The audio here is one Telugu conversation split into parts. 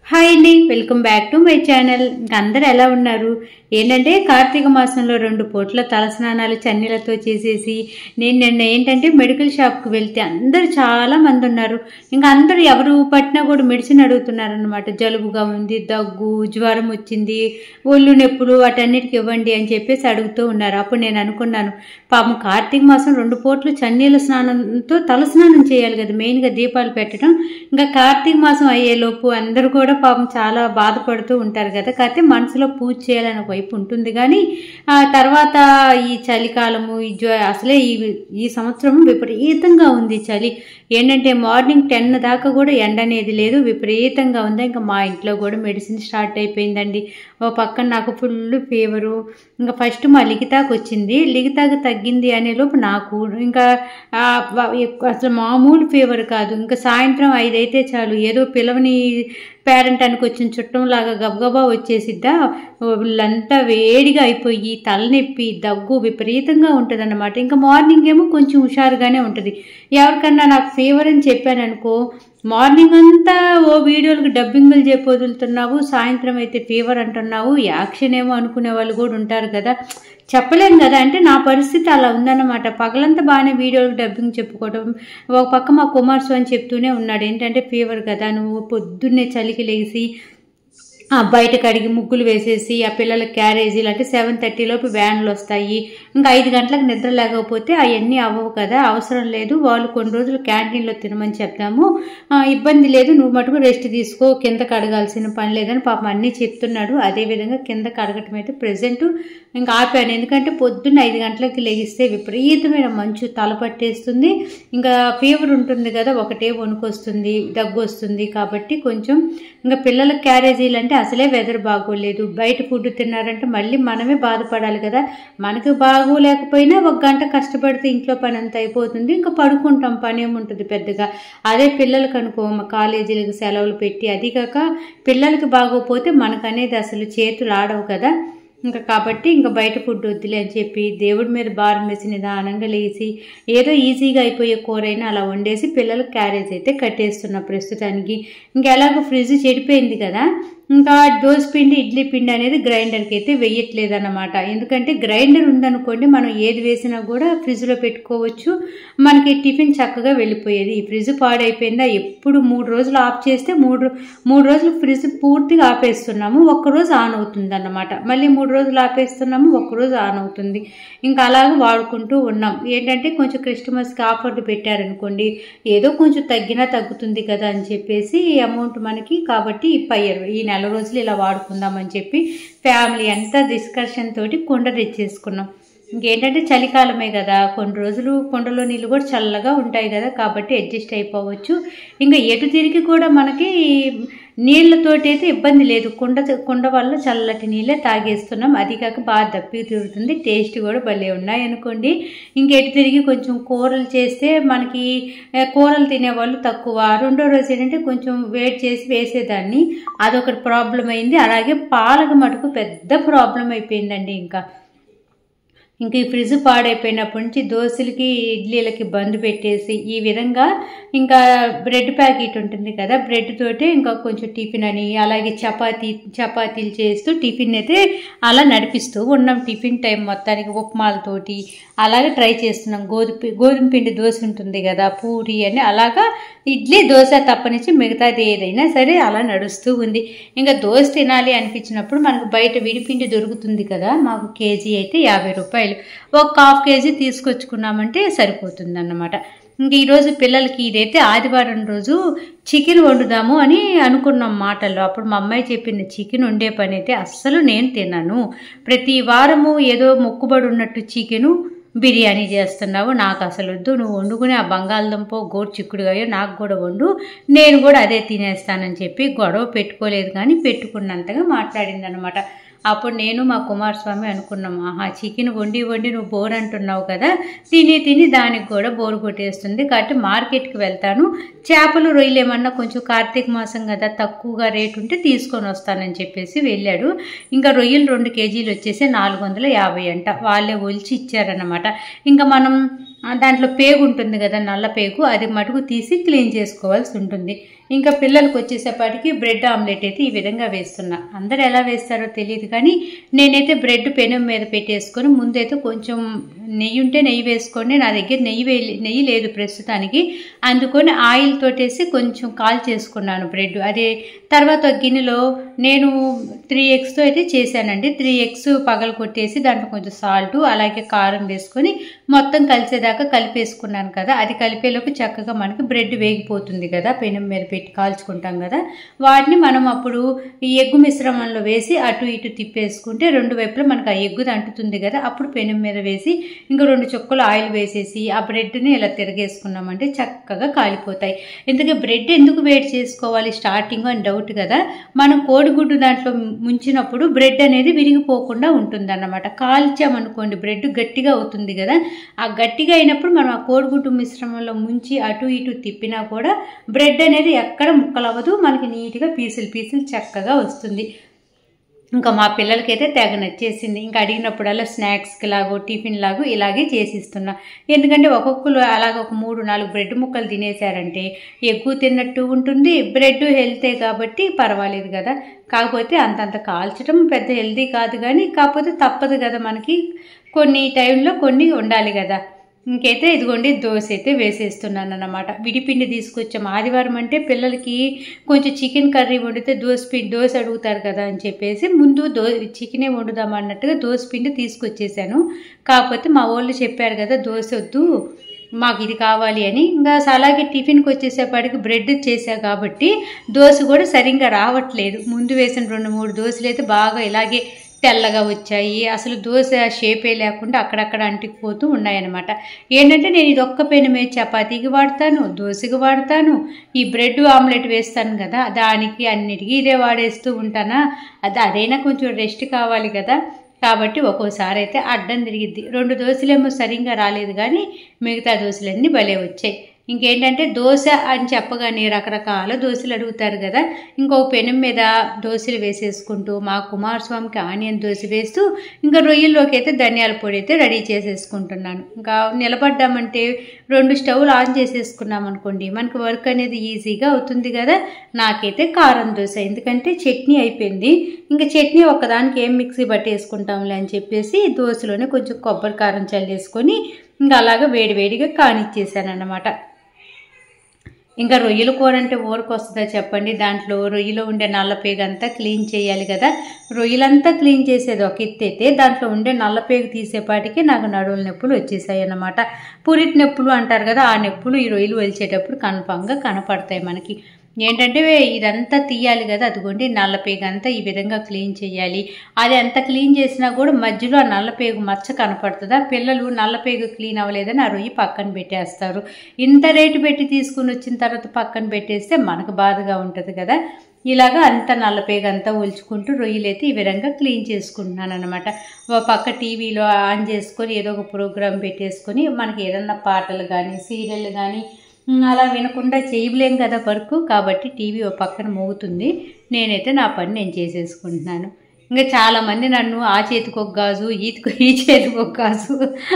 హాయ్ అండి welcome back to my channel ఇంకా అందరు ఎలా ఉన్నారు ఏంటంటే కార్తీక మాసంలో రెండు పూట్ల తలస్నానాలు చన్నీలతో చేసేసి నేను నిన్న ఏంటంటే మెడికల్ షాప్కి వెళ్తే అందరూ చాలా మంది ఉన్నారు ఇంకా అందరూ ఎవరు పట్టినా కూడా మెడిసిన్ అడుగుతున్నారు అనమాట జలుబుగా ఉంది దగ్గు జ్వరం వచ్చింది ఒళ్ళు నొప్పులు వాటన్నిటికి ఇవ్వండి అని చెప్పేసి అడుగుతూ ఉన్నారు అప్పుడు నేను అనుకున్నాను పాపం కార్తీక మాసం రెండు పూట్లు చన్నీళ్ళ స్నానంతో తలస్నానం చేయాలి కదా మెయిన్గా దీపాలు పెట్టడం ఇంకా కార్తీక మాసం అయ్యేలోపు అందరూ కూడా పాపం చాలా బాధపడుతూ ఉంటారు కదా కాకపోతే మనసులో పూజ చేయాలని ఒక వైపు ఉంటుంది కానీ ఆ తర్వాత ఈ చలికాలము ఈ జ్వ అసలే ఈ ఈ సంవత్సరం విపరీతంగా ఉంది చలి ఏంటంటే మార్నింగ్ టెన్ దాకా కూడా ఎండ అనేది లేదు విపరీతంగా ఉంది ఇంకా మా ఇంట్లో కూడా మెడిసిన్ స్టార్ట్ అయిపోయిందండి ఓ పక్కన నాకు ఫుల్ ఫీవరు ఇంకా ఫస్ట్ మా లిగితాకు వచ్చింది లిగితాకు తగ్గింది అనే లోపు నాకు ఇంకా ఆ, వ- ఎక్కువ- అసలు మామూలు ఫీవర్ కాదు ఇంకా సాయంత్రం ఐదైతే చాలు ఏదో పిలవని పేరెంటానికి వచ్చిన చుట్టంలాగా గబగబా వచ్చేసిద్దా వీళ్ళంతా వేడిగా అయిపోయి తలనొప్పి దగ్గు విపరీతంగా ఉంటుంది అన్నమాట ఇంకా మార్నింగ్ ఏమో కొంచెం హుషారుగానే ఉంటుంది ఎవరికన్నా నాకు ఫీవర్ అని చెప్పాను అనుకో మార్నింగ్ అంతా ఓ వీడియోలకు డబ్బింగులు చెప్పి వదులుతున్నావు సాయంత్రం అయితే ఫీవర్ అంటున్నావు యాక్షన్ ఏమో అనుకునే వాళ్ళు కూడా ఉంటారు కదా చెప్పలేం కదా అంటే నా పరిస్థితి అలా ఉందన్నమాట పగలంతా బాగానే వీడియోలకు డబ్బింగ్ చెప్పుకోవడం ఒక పక్క మా కుమార్స్వామి చెప్తూనే ఉన్నాడు ఏంటంటే ఫీవర్ కదా నువ్వు పొద్దున్నే చలికి లేచి ఆ బయట కడిగి ముగ్గులు వేసేసి ఆ పిల్లల క్యారేజీలు అంటే సెవెన్ థర్టీ లోపు వ్యాన్లు వస్తాయి ఇంకా ఐదు గంటలకు నిద్ర లేకపోతే అవన్నీ అవ్వవు కదా అవసరం లేదు వాళ్ళు కొన్ని రోజులు క్యాంటీన్లో తినమని చెప్తాము ఆ, ఇబ్బంది లేదు నువ్వు మటుకు రెస్ట్ తీసుకో కింద కడగాల్సిన పని లేదని పాపం అన్నీ చెప్తున్నాడు అదేవిధంగా కింద కడగటం అయితే ప్రజెంట్ ఇంకా ఆపాను ఎందుకంటే పొద్దున్న ఐదు గంటలకి లెగిస్తే విపరీతమైన మంచు తల పట్టేస్తుంది ఇంకా ఫీవర్ ఉంటుంది కదా ఒకటే వణుకొస్తుంది దగ్గు వస్తుంది కాబట్టి కొంచెం ఇంకా పిల్లల క్యారేజీలు అంటే అసలే వెదర్ బాగోలేదు బయట ఫుడ్ తిన్నారంటే మళ్ళీ మనమే బాధపడాలి కదా మనకి బాగోలేకపోయినా ఒక గంట కష్టపడితే ఇంట్లో పని అంతా అయిపోతుంది ఇంకా పడుకుంటాం పని ఏముంటుంది పెద్దగా అదే పిల్లలకి అనుకో మా కాలేజీలకు సెలవులు పెట్టి అది కాక పిల్లలకి బాగోపోతే మనకనేది అసలు చేతులు ఆడవు కదా ఇంకా కాబట్టి ఇంకా బయట ఫుడ్ వద్దులే అని చెప్పి దేవుడి మీద భారం వేసి నిదానంగా లేచి ఏదో ఈజీగా అయిపోయే కూర అయినా అలా వండేసి పిల్లలకు క్యారేజ్ అయితే కట్టేస్తున్నా ప్రస్తుతానికి ఇంకా ఎలాగో ఫ్రిడ్జ్ చెడిపోయింది కదా ఇంకా దోశ పిండి ఇడ్లీ పిండి అనేది గ్రైండర్కి అయితే వేయట్లేదు అన్నమాట ఎందుకంటే గ్రైండర్ ఉందనుకోండి మనం ఏది వేసినా కూడా ఫ్రిడ్జ్లో పెట్టుకోవచ్చు మనకి టిఫిన్ చక్కగా వెళ్ళిపోయేది ఈ ఫ్రిడ్జ్ పాడైపోయిందా ఎప్పుడు మూడు రోజులు ఆఫ్ చేస్తే మూడు మూడు రోజులు ఫ్రిడ్జ్ పూర్తిగా ఆపేస్తున్నాము ఒక్కరోజు ఆన్ అవుతుంది అన్నమాట మళ్ళీ మూడు రోజులు ఆపేస్తున్నాము ఒక్కరోజు ఆన్ అవుతుంది ఇంకా అలాగే వాడుకుంటూ ఉన్నాం ఏంటంటే కొంచెం క్రిస్టమస్కి ఆఫర్లు పెట్టారనుకోండి ఏదో కొంచెం తగ్గినా తగ్గుతుంది కదా అని చెప్పేసి ఈ అమౌంట్ మనకి కాబట్టి ఈ పై ఈ నెల రోజులు ఇలా వాడుకుందామని చెప్పి ఫ్యామిలీ అంతా డిస్కషన్ తోటి కుండ తెచ్చేసుకున్నాం ఇంకేంటంటే చలికాలమే కదా కొన్ని రోజులు కుండలో నీళ్ళు కూడా చల్లగా ఉంటాయి కదా కాబట్టి అడ్జస్ట్ అయిపోవచ్చు ఇంకా ఎటు తిరిగి కూడా మనకి నీళ్ళతోటి అయితే ఇబ్బంది లేదు కుండ కుండ వల్ల చల్లటి నీళ్ళే తాగేస్తున్నాం అది కాక బాగా దప్పి తిరుగుతుంది టేస్ట్ కూడా భలే ఉన్నాయి అనుకోండి ఇంకెటు తిరిగి కొంచెం కూరలు చేస్తే మనకి ఏ, కూరలు తినేవాళ్ళు తక్కువ రెండో రోజు ఏంటంటే కొంచెం వేడి చేసి వేసేదాన్ని అదొకటి ప్రాబ్లం అయింది అలాగే పాలకు మటుకు పెద్ద ప్రాబ్లం అయిపోయిందండి ఇంకా ఇంక ఈ ఫ్రిడ్జ్ పాడైపోయినప్పటి నుంచి దోశలకి ఇడ్లీలకి బంద్ పెట్టేసి ఈ విధంగా ఇంకా బ్రెడ్ ప్యాకెట్ ఉంటుంది కదా బ్రెడ్ తోటి ఇంకా కొంచెం టిఫిన్ అని అలాగే చపాతీ చపాతీలు చేస్తూ టిఫిన్ అయితే అలా నడిపిస్తూ ఉన్నాం టిఫిన్ టైం మొత్తానికి ఉప్మాలతోటి అలాగే ట్రై చేస్తున్నాం గోధుమ గోధుమ పిండి దోశ ఉంటుంది కదా పూరి అని అలాగా ఇడ్లీ దోశ తప్పనిచ్చి మిగతాది ఏదైనా సరే అలా నడుస్తూ ఉంది ఇంకా దోశ తినాలి అనిపించినప్పుడు మనకు బయట విడిపిండి దొరుకుతుంది కదా మాకు కేజీ అయితే యాభై రూపాయలు ఒక హాఫ్ కేజీ తీసుకొచ్చుకున్నామంటే సరిపోతుంది అన్నమాట ఇంక ఈరోజు పిల్లలకి ఇదైతే ఆదివారం రోజు చికెన్ వండుదాము అని అనుకున్నాం మాటల్లో అప్పుడు మా అమ్మాయి చెప్పింది చికెన్ వండే పని అయితే అస్సలు నేను తిన్నాను ప్రతి వారము ఏదో మొక్కుబడి ఉన్నట్టు చికెను బిర్యానీ చేస్తున్నావు నాకు అసలు వద్దు నువ్వు వండుకుని ఆ బంగాళదుంప గోరు చిక్కుడుగాయో నాకు కూడా వండు నేను కూడా అదే తినేస్తానని చెప్పి గొడవ పెట్టుకోలేదు కానీ పెట్టుకున్నంతగా మాట్లాడింది అనమాట అప్పుడు నేను మా కుమారస్వామి అనుకున్నాం ఆహా చికెన్ వండి వండి నువ్వు బోర్ అంటున్నావు కదా తిని తిని దానికి కూడా బోర్ కొట్టేస్తుంది కాబట్టి మార్కెట్కి వెళ్తాను చేపలు రొయ్యలు ఏమన్నా కొంచెం కార్తీక మాసం కదా తక్కువగా రేటు ఉంటే తీసుకొని వస్తానని చెప్పేసి వెళ్ళాడు ఇంకా రొయ్యలు రెండు కేజీలు వచ్చేసి నాలుగు వందల యాభై అంట వాళ్ళే ఒలిచి ఇచ్చారన్నమాట ఇంకా మనం ఆ, దాంట్లో పేగు ఉంటుంది కదా నల్ల పేగు అది మటుకు తీసి క్లీన్ చేసుకోవాల్సి ఉంటుంది ఇంకా పిల్లలకు వచ్చేసేపాటికి బ్రెడ్ ఆమ్లెట్ అయితే ఈ విధంగా వేస్తున్నా అందరు ఎలా వేస్తారో తెలియదు కానీ నేనైతే బ్రెడ్ పెనం మీద పెట్టేసుకొని ముందైతే కొంచెం నెయ్యి ఉంటే నెయ్యి వేసుకోండి నా దగ్గర నెయ్యి వే నెయ్యి లేదు ప్రస్తుతానికి అందుకొని ఆయిల్ తోటేసి కొంచెం కాల్ చేసుకున్నాను బ్రెడ్ అదే తర్వాత ఒక గిన్నెలో నేను త్రీ ఎగ్స్తో అయితే చేశానండి త్రీ ఎగ్స్ పగలు కొట్టేసి దాంట్లో కొంచెం సాల్ట్ అలాగే కారం వేసుకొని మొత్తం కలిసేదాకా కలిపేసుకున్నాను కదా అది కలిపేలోపు చక్కగా మనకి బ్రెడ్ వేగిపోతుంది కదా పెనం మీద పెట్టి కాల్చుకుంటాం కదా వాటిని మనం అప్పుడు ఈ ఎగ్గు మిశ్రమంలో వేసి అటు ఇటు తిప్పేసుకుంటే రెండు వైపులా మనకు ఆ ఎగ్గుది అంటుతుంది కదా అప్పుడు పెనం మీద వేసి ఇంకా రెండు చుక్కలు ఆయిల్ వేసేసి ఆ బ్రెడ్ని ఇలా తిరగేసుకున్నామంటే చక్కగా కాలిపోతాయి ఎందుకంటే బ్రెడ్ ఎందుకు వేడి చేసుకోవాలి స్టార్టింగ్ అని డౌట్ కదా మనం కోడిగుడ్డు దాంట్లో ముంచినప్పుడు బ్రెడ్ అనేది విరిగిపోకుండా ఉంటుంది అన్నమాట కాల్చామనుకోండి బ్రెడ్ గట్టిగా అవుతుంది కదా ఆ గట్టిగా అయినప్పుడు మనం ఆ కోడిగుడ్డు మిశ్రమంలో ముంచి అటు ఇటు తిప్పినా కూడా బ్రెడ్ అనేది ఎక్కడ ముక్కలవ్వదు మనకి నీట్గా పీసులు పీసులు చక్కగా వస్తుంది ఇంకా మా పిల్లలకైతే తెగ నచ్చేసింది ఇంకా అడిగినప్పుడల్లా స్నాక్స్కి లాగో టిఫిన్ లాగో ఇలాగే చేసిస్తున్నా ఎందుకంటే ఒక్కొక్కరు అలాగ ఒక మూడు నాలుగు బ్రెడ్ ముక్కలు తినేశారంటే ఎక్కువ తిన్నట్టు ఉంటుంది బ్రెడ్ హెల్తే కాబట్టి పర్వాలేదు కదా కాకపోతే అంతంత కాల్చడం పెద్ద హెల్తీ కాదు కానీ కాకపోతే తప్పదు కదా మనకి కొన్ని టైంలో కొన్ని ఉండాలి కదా ఇంకైతే ఇదిగోండి దోశ అయితే వేసేస్తున్నాను అన్నమాట విడిపిండి తీసుకొచ్చాం ఆదివారం అంటే పిల్లలకి కొంచెం చికెన్ కర్రీ వండితే దోశ పిండి దోశ అడుగుతారు కదా అని చెప్పేసి ముందు దో చికెనే వండుదాం అన్నట్టుగా దోశ పిండి తీసుకొచ్చేసాను కాకపోతే మా వాళ్ళు చెప్పారు కదా దోశ వద్దు మాకు ఇది కావాలి అని ఇంకా అలాగే టిఫిన్కి వచ్చేసేపాటికి బ్రెడ్ చేసా కాబట్టి దోశ కూడా సరిగ్గా రావట్లేదు ముందు వేసిన రెండు మూడు దోశలు అయితే బాగా ఇలాగే తెల్లగా వచ్చాయి అసలు దోశ షేపే లేకుండా అక్కడక్కడ అంటుకుపోతూ ఉన్నాయన్నమాట ఏంటంటే నేను ఇది ఒక్క పెను మీద చపాతీకి వాడతాను దోశకి వాడతాను ఈ బ్రెడ్ ఆమ్లెట్ వేస్తాను కదా దానికి అన్నిటికీ ఇదే వాడేస్తూ ఉంటానా అది అదైనా కొంచెం రెస్ట్ కావాలి కదా కాబట్టి ఒక్కోసారి అయితే అడ్డం తిరిగిద్ది రెండు దోశలేమో సరిగ్గా రాలేదు కానీ మిగతా దోశలన్నీ భలే వచ్చాయి ఇంకేంటంటే దోశ అని చెప్పగానే రకరకాల దోశలు అడుగుతారు కదా ఇంకో పెనం మీద దోశలు వేసేసుకుంటూ మా కుమారస్వామికి ఆనియన్ దోశ వేస్తూ ఇంకా రొయ్యల్లోకి అయితే ధనియాల పొడి అయితే రెడీ చేసేసుకుంటున్నాను ఇంకా నిలబడ్డామంటే రెండు స్టవ్లు ఆన్ చేసేసుకున్నాం అనుకోండి మనకు వర్క్ అనేది ఈజీగా అవుతుంది కదా నాకైతే కారం దోశ ఎందుకంటే చట్నీ అయిపోయింది ఇంకా చట్నీ ఒక్కదానికి ఏం మిక్సీ పట్టేసుకుంటాంలే అని చెప్పేసి దోశలోనే కొంచెం కొబ్బరి కారం చల్లేసుకొని ఇంకా అలాగా వేడివేడిగా కానిచ్చేసాను అన్నమాట ఇంకా రొయ్యల కూర అంటే ఊరికి వస్తుందా చెప్పండి దాంట్లో రొయ్యలో ఉండే నల్లపేగ అంతా క్లీన్ చేయాలి కదా రొయ్యలంతా క్లీన్ చేసేది ఒక ఎత్తు అయితే దాంట్లో ఉండే నల్లపేగు తీసేపాటికి నాకు నడువుల నొప్పులు వచ్చేసాయి అన్నమాట పురిటి నొప్పులు అంటారు కదా ఆ నొప్పులు ఈ రొయ్యలు వలిచేటప్పుడు కన్ఫామ్గా కనపడతాయి మనకి ఏంటంటే ఇదంతా తీయాలి కదా అదిగోండి నల్లపేగు అంతా ఈ విధంగా క్లీన్ చేయాలి అది ఎంత క్లీన్ చేసినా కూడా మధ్యలో ఆ నల్లపేగు మచ్చ కనపడుతుందా పిల్లలు నల్లపేగు క్లీన్ అవ్వలేదని ఆ రొయ్యి పక్కన పెట్టేస్తారు ఇంత రేటు పెట్టి తీసుకుని వచ్చిన తర్వాత పక్కన పెట్టేస్తే మనకు బాధగా ఉంటుంది కదా ఇలాగా అంత నల్లపేగ అంతా ఒలుచుకుంటూ రొయ్యలైతే ఈ విధంగా క్లీన్ చేసుకుంటున్నాను అనమాట ఓ పక్క టీవీలో ఆన్ చేసుకొని ఏదో ఒక ప్రోగ్రామ్ పెట్టేసుకొని మనకి ఏదన్నా పాటలు కానీ సీరియల్ కానీ ఉమ్, అలా వినకుండా చేయలేం కదా వర్క్ కాబట్టి టీవీ ఓ పక్కన మోగుతుంది నేనైతే నా పని నేను చేసేసుకుంటున్నాను ఇంకా చాలామంది నన్ను ఆ చేతికి ఒక గాజు ఈతికి ఈ చేతికి ఒక గాజు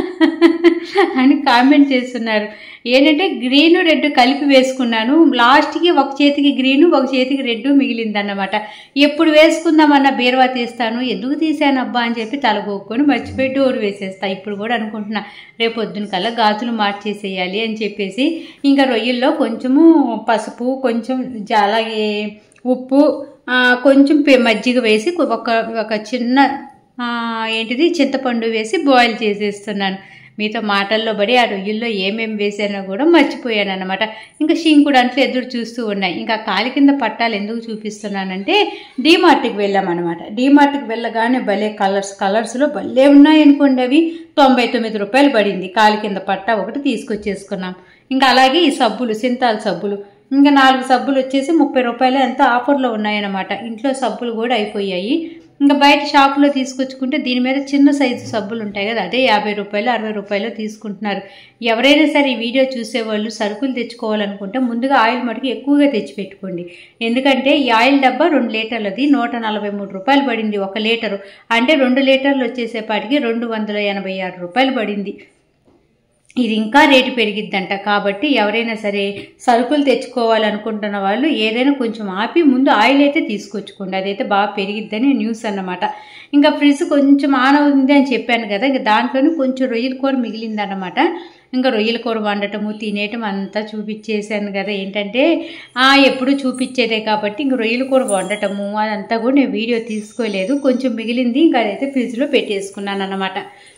అని కామెంట్ చేస్తున్నారు ఏంటంటే గ్రీన్ రెడ్ కలిపి వేసుకున్నాను లాస్ట్కి ఒక చేతికి గ్రీను ఒక చేతికి రెడ్ మిగిలిందన్నమాట ఎప్పుడు వేసుకుందామన్న బీరువా తీస్తాను ఎందుకు తీసాను అబ్బా అని చెప్పి తలగొక్కొని మర్చిపోయి డోర్ వేసేస్తా ఇప్పుడు కూడా అనుకుంటున్నా రేపు పొద్దున కల్లా గాజులు మార్చేసేయాలి అని చెప్పేసి ఇంకా రొయ్యల్లో కొంచెము పసుపు కొంచెం జ- అలాగే ఉప్పు ఆ, కొంచెం పె- మజ్జిగ వేసి ఒక ఒక చిన్న ఆ, ఏంటిది చింతపండు వేసి బాయిల్ చేసేస్తున్నాను మీతో మాటల్లో పడి ఆ రొయ్యల్లో ఏమేమి వేసానో కూడా మర్చిపోయాను అనమాట ఇంకా షింకుడు అంట్లు ఎదురు చూస్తూ ఉన్నాయి ఇంకా కాలి కింద పట్టాలు ఎందుకు చూపిస్తున్నానంటే డీమార్ట్కి వెళ్ళామన్నమాట డీమార్ట్కి వెళ్ళగానే భలే కలర్స్ కలర్స్లో భలే ఉన్నాయనుకోండి అవి తొంభై తొమ్మిది రూపాయలు పడింది కాలి కింద పట్ట ఒకటి తీసుకొచ్చేసుకున్నాం ఇంకా అలాగే ఈ సబ్బులు సింతాల్ సబ్బులు ఇంకా నాలుగు సబ్బులు వచ్చేసి ముప్పై రూపాయలు ఎంత ఆఫర్లో ఉన్నాయన్నమాట ఇంట్లో సబ్బులు కూడా అయిపోయాయి ఇంకా బయట షాపులో తీసుకొచ్చుకుంటే దీని మీద చిన్న సైజు సబ్బులు ఉంటాయి కదా అదే యాభై రూపాయలు అరవై రూపాయలు తీసుకుంటున్నారు ఎవరైనా సరే ఈ వీడియో చూసేవాళ్ళు సరుకులు తెచ్చుకోవాలనుకుంటే ముందుగా ఆయిల్ మటుకు ఎక్కువగా తెచ్చిపెట్టుకోండి ఎందుకంటే ఈ ఆయిల్ డబ్బా రెండు లీటర్లది నూట నలభై మూడు రూపాయలు పడింది ఒక లీటరు అంటే రెండు లీటర్లు వచ్చేసేపాటికి రెండు వందల ఎనభై ఆరు రూపాయలు పడింది ఇది ఇంకా రేటు పెరిగిద్దంట కాబట్టి ఎవరైనా సరే సరుకులు తెచ్చుకోవాలనుకుంటున్న వాళ్ళు ఏదైనా కొంచెం ఆపి ముందు ఆయిల్ అయితే తీసుకొచ్చుకోండి అదైతే బాగా పెరిగిద్దని న్యూస్ అన్నమాట ఇంకా ఫ్రిడ్జ్ కొంచెం ఆన్ అవుతుంది అని చెప్పాను కదా ఇంకా దాంట్లోనే కొంచెం రొయ్యల కూర మిగిలిందన్నమాట ఇంకా రొయ్యల కూర వండటము తినేయటం అంతా చూపించేసాను కదా ఏంటంటే ఆ, ఎప్పుడు చూపించేదే కాబట్టి ఇంక రొయ్యల కూర వండటము అదంతా కూడా నేను వీడియో తీసుకోలేదు కొంచెం మిగిలింది ఇంకా అదైతే ఫ్రిడ్జ్లో పెట్టేసుకున్నాను అన్నమాట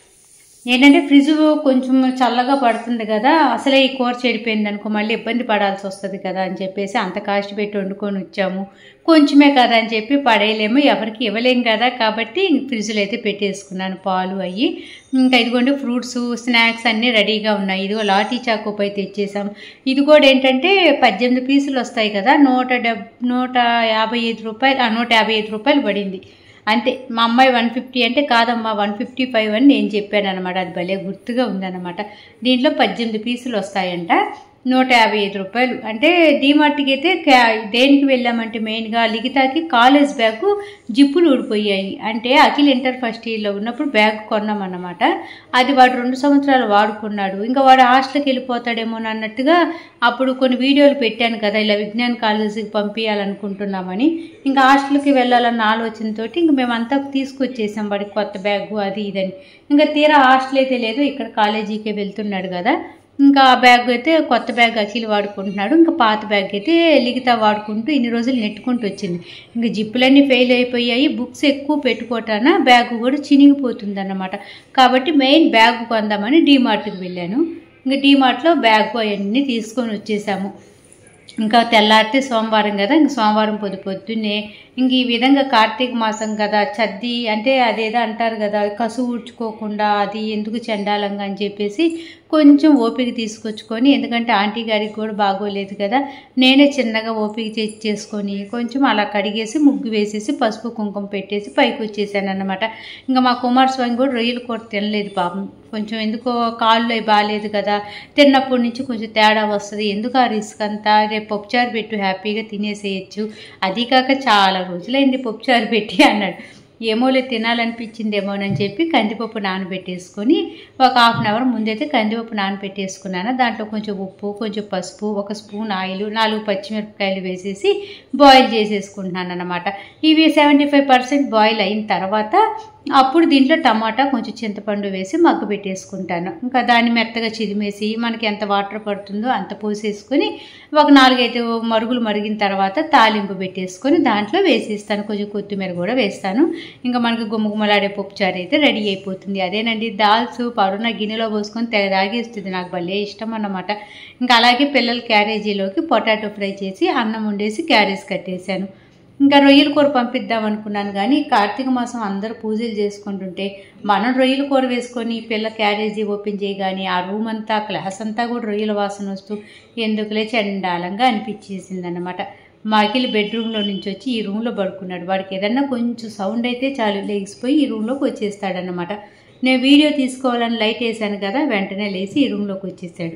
ఏంటంటే ఫ్రిడ్జ్ కొంచెం చల్లగా పడుతుంది కదా అసలే ఈ కూర చెడిపోయింది అనుకో మళ్ళీ ఇబ్బంది పడాల్సి వస్తుంది కదా అని చెప్పేసి అంత కాస్ట్ పెట్టి వండుకొని వచ్చాము కొంచెమే కదా అని చెప్పి పడేయలేము ఎవరికి ఇవ్వలేం కదా కాబట్టి ఫ్రిడ్జ్లో అయితే పెట్టేసుకున్నాను పాలు అయ్యి ఇంకా ఇదిగోండి ఫ్రూట్స్ స్నాక్స్ అన్నీ రెడీగా ఉన్నాయి ఇదిగో లాటీ చాకు పై తెచ్చేసాం ఇది కూడా ఏంటంటే పద్దెనిమిది పీసులు వస్తాయి కదా నూట డెబ్ నూట యాభై ఐదు రూపాయలు ఆ, నూట యాభై ఐదు రూపాయలు పడింది అంతే మా అమ్మాయి వన్ ఫిఫ్టీ అంటే కాదమ్మా వన్ ఫిఫ్టీ ఫైవ్ అని నేను చెప్పాను అనమాట అది భలే గుర్తుగా ఉందన్నమాట దీంట్లో పద్దెనిమిది పీసులు వస్తాయంట నూట యాభై ఐదు రూపాయలు అంటే డీమార్ట్కి అయితే క్యా- దేనికి వెళ్ళామంటే మెయిన్గా లిగితాకి కాలేజ్ బ్యాగ్ జిప్పులు ఊడిపోయాయి అంటే అఖిల్ ఇంటర్ ఫస్ట్ ఇయర్లో ఉన్నప్పుడు బ్యాగ్ కొన్నామన్నమాట అది వాడు రెండు సంవత్సరాలు వాడుకున్నాడు ఇంకా వాడు హాస్టల్కి వెళ్ళిపోతాడేమో అన్నట్టుగా అప్పుడు కొన్ని వీడియోలు పెట్టాను కదా ఇలా విజ్ఞాన్ కాలేజీకి పంపించాలనుకుంటున్నామని ఇంకా హాస్టల్కి వెళ్ళాలన్న ఆలోచనతో ఇంక మేమంతా తీసుకొచ్చేసాం వాడికి కొత్త బ్యాగు అది ఇదని ఇంకా తీరా హాస్టల్ అయితే లేదు ఇక్కడ కాలేజీకే వెళ్తున్నాడు కదా ఇంకా ఆ బ్యాగ్ అయితే కొత్త బ్యాగ్ అఖిల్ వాడుకుంటున్నాడు ఇంకా పాత బ్యాగ్ అయితే లిగితా వాడుకుంటూ ఇన్ని రోజులు నెట్టుకుంటూ వచ్చింది ఇంకా జిప్పులన్నీ ఫెయిల్ అయిపోయాయి బుక్స్ ఎక్కువ పెట్టుకోవటాన బ్యాగ్ కూడా చినిగిపోతుంది అన్నమాట కాబట్టి మెయిన్ బ్యాగ్ కొందామని డీమార్ట్కి వెళ్ళాను ఇంకా డీమార్ట్లో బ్యాగ్ అవన్నీ తీసుకొని వచ్చేసాము ఇంకా తెల్లారితే సోమవారం కదా ఇంక సోమవారం పొద్దు పొద్దున్నే ఇంక ఈ విధంగా కార్తీక మాసం కదా చద్ది అంటే అదేదో అంటారు కదా కసు ఊడ్చుకోకుండా అది ఎందుకు చండాలంగా అని చెప్పేసి కొంచెం ఓపిక తీసుకొచ్చుకొని ఎందుకంటే ఆంటీ గారికి కూడా బాగోలేదు కదా నేనే చిన్నగా ఓపిక తెచ్చి చేసుకొని కొంచెం అలా కడిగేసి ముగ్గు వేసేసి పసుపు కుంకుమ పెట్టేసి పైకి వచ్చేసాను అనమాట ఇంకా మా కుమారస్వామి కూడా రొయ్యలు కూర తినలేదు పాపం కొంచెం ఎందుకో కాళ్ళు అవి బాగాలేదు కదా తిన్నప్పటి నుంచి కొంచెం తేడా వస్తుంది ఎందుకు ఆ రిస్క్ అంతా రేపు పప్పుచారు పెట్టు హ్యాపీగా తినేసేయచ్చు అది కాక చాలా రోజులైంది పప్పుచారు పెట్టి అన్నాడు ఏమోలే తినాలనిపించిందేమోనని చెప్పి కందిపప్పు నానబెట్టేసుకొని ఒక హాఫ్ అన్ అవర్ ముందైతే కందిపప్పు నానబెట్టేసుకున్నాను దాంట్లో కొంచెం ఉప్పు కొంచెం పసుపు ఒక స్పూన్ ఆయిల్ నాలుగు పచ్చిమిరపకాయలు వేసేసి బాయిల్ చేసేసుకుంటున్నాను అనమాట ఇవి సెవెంటీ ఫైవ్ పర్సెంట్ బాయిల్ అయిన తర్వాత అప్పుడు దీంట్లో టమాటా కొంచెం చింతపండు వేసి మగ్గ పెట్టేసుకుంటాను ఇంకా దాన్ని మెత్తగా చిదిమేసి మనకి ఎంత వాటర్ పడుతుందో అంత పోసేసుకొని ఒక నాలుగైదు మరుగులు మరిగిన తర్వాత తాలింపు పెట్టేసుకొని దాంట్లో వేసేస్తాను కొంచెం కొత్తిమీర కూడా వేస్తాను ఇంకా మనకి గుమ్మగుమ్మలాడే పప్పుచారు అయితే రెడీ అయిపోతుంది అదేనండి దాల్స్ పరున గిన్నెలో పోసుకొని తెగ తాగేస్తుంది నాకు భలే ఇష్టం అన్నమాట ఇంకా అలాగే పిల్లల క్యారేజీలోకి పొటాటో ఫ్రై చేసి అన్నం వండేసి క్యారేజ్ కట్టేశాను ఇంకా రొయ్యల కూర పంపిద్దాం అనుకున్నాను కానీ కార్తీక మాసం అందరూ పూజలు చేసుకుంటుంటే మనం రొయ్యల కూర వేసుకొని పిల్ల క్యారేజీ ఓపెన్ చేయగానే ఆ రూమ్ అంతా క్లాస్ అంతా కూడా రొయ్యల వాసన వస్తూ ఎందుకులే చండాలంగా అనిపించేసింది అనమాట మాకిలి బెడ్రూమ్లో నుంచి వచ్చి ఈ రూమ్లో పడుకున్నాడు వాడికి ఏదన్నా కొంచెం సౌండ్ అయితే చాలు లేచిపోయి ఈ రూమ్లోకి వచ్చేస్తాడనమాట నేను వీడియో తీసుకోవాలని లైట్ వేసాను కదా వెంటనే లేచి ఈ రూమ్లోకి వచ్చేసాడు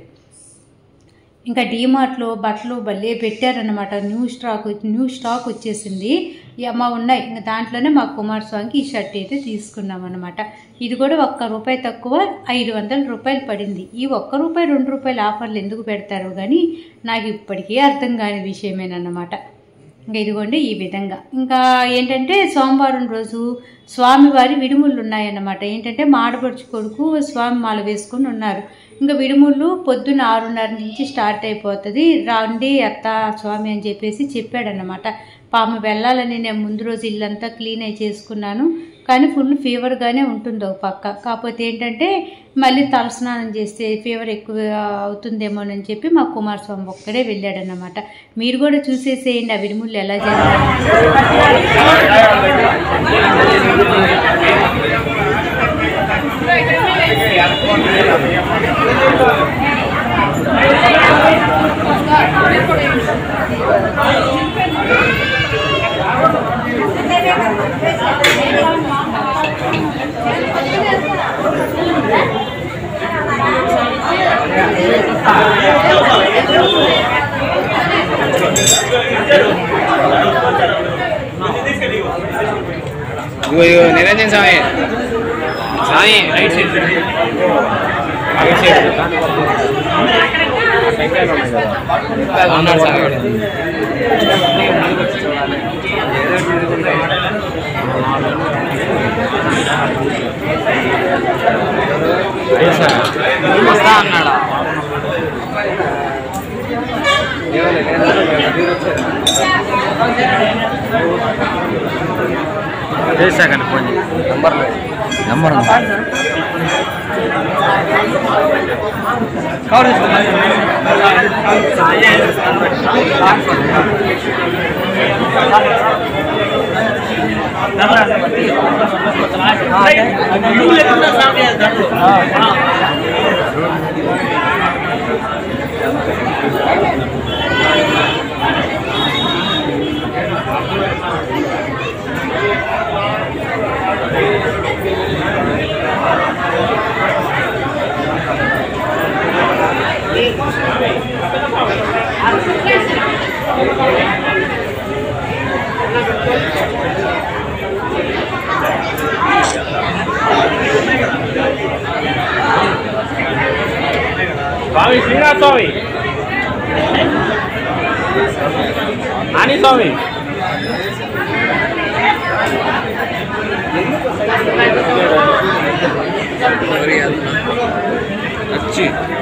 ఇంకా డీమార్ట్లో బట్టలు భలే పెట్టారనమాట న్యూ స్టాక్ న్యూ స్టాక్ వచ్చేసింది ఈ అమ్మ ఉన్నాయి ఇంకా దాంట్లోనే మా కుమారస్వామికి ఈ షర్ట్ అయితే తీసుకున్నాం అనమాట ఇది కూడా ఒక్క రూపాయి తక్కువ ఐదు వందల రూపాయలు పడింది ఈ ఒక్క రూపాయి రెండు రూపాయల ఆఫర్లు ఎందుకు పెడతారో కానీ నాకు ఇప్పటికీ అర్థం కాని విషయమేనన్నమాట ఇంకా ఇదిగోండి ఈ విధంగా ఇంకా ఏంటంటే సోమవారం రోజు స్వామివారి విడుముళ్ళు ఉన్నాయన్నమాట ఏంటంటే మాడపడుచు కొడుకు స్వామి మాల వేసుకొని ఉన్నారు ఇంకా విడుముళ్ళు పొద్దున్న ఆరున్నర నుంచి స్టార్ట్ అయిపోతుంది రాండి అత్త స్వామి అని చెప్పేసి చెప్పాడన్నమాట పాము వెళ్ళాలని నేను ముందు రోజు ఇల్లంతా క్లీన్ అయి చేసుకున్నాను కానీ ఫుల్ ఫీవర్గానే ఉంటుంది ఒక పక్క కాకపోతే ఏంటంటే మళ్ళీ తలస్నానం చేస్తే ఫీవర్ ఎక్కువ అవుతుందేమోనని చెప్పి మా కుమారస్వామి ఒక్కడే వెళ్ళాడన్నమాట మీరు కూడా చూసేసేయండి ఆ విడుముళ్ళు ఎలా చేస్తారు ఇగో ఇగో నిరంజన్ స్వామి స్వామి రైట్ సైడ్ ఉన్నాడు సార్ వస్తా అన్నాడా చేశాకండి phone number number Swami Srinath Swami Nani Swami వచ్చి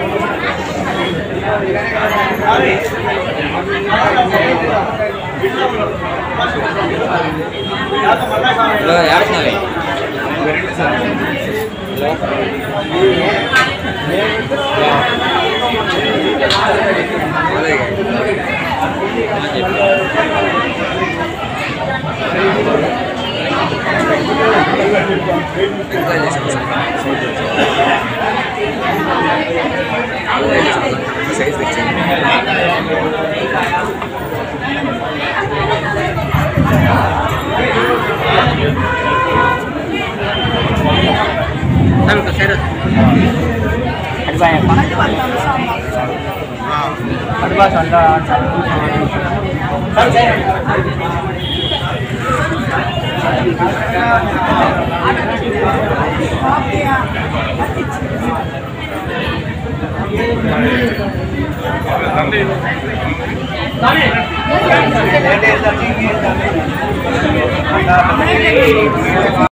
హలో యాడ్స్నావి సైజ్ తెచ్చింది